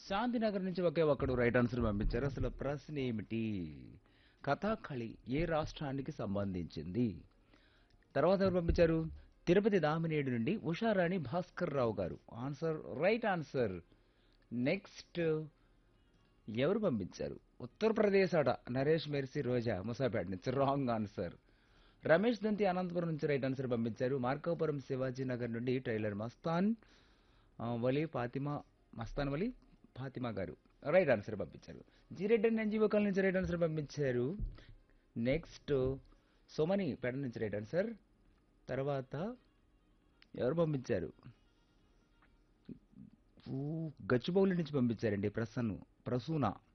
శాంతినగర్ నుంచి ఒకే ఒక్కడు right answer పంపించారు అసలు ప్రశ్న ఏమిటి కథాకళి ఏ రాష్ట్రానికి సంబంధించింది తర్వాత ఎవరు పంపించారు తిరుపతి దామినేడు నుండి ఉషారాణి భాస్కర్ రావు గారు ఆన్సర్ రైట్ ఆన్సర్ నెక్స్ట్ ఎవరు పంపించారు ఉత్తరప్రదేశ్ అట నరేష్ మెర్సీ రోజా ముసాపేట నుంచి రాంగ్ ఆన్సర్ రమేష్ దంతి అనంతపురం నుంచి రైట్ ఆన్సర్ పంపించారు మార్కాపురం శివాజీ నగర్ నుండి టైలర్ మస్తాన్ ఆ, వలి ఫాతిమా మస్తాన్ వలి ఫాతిమా గారు రైట్ ఆన్సర్ పంపించారు జీరెడ్డి ఎన్జీఓ కాల్ నుంచి రైట్ ఆన్సర్ పంపించారు నెక్స్ట్ సోమని పేట నుంచి రైట్ ఆన్సర్ తర్వాత ఎవరు పంపించారు ఊ, గచ్చిబౌలి నుంచి పంపించారండి ప్రసన్ను ప్రసూన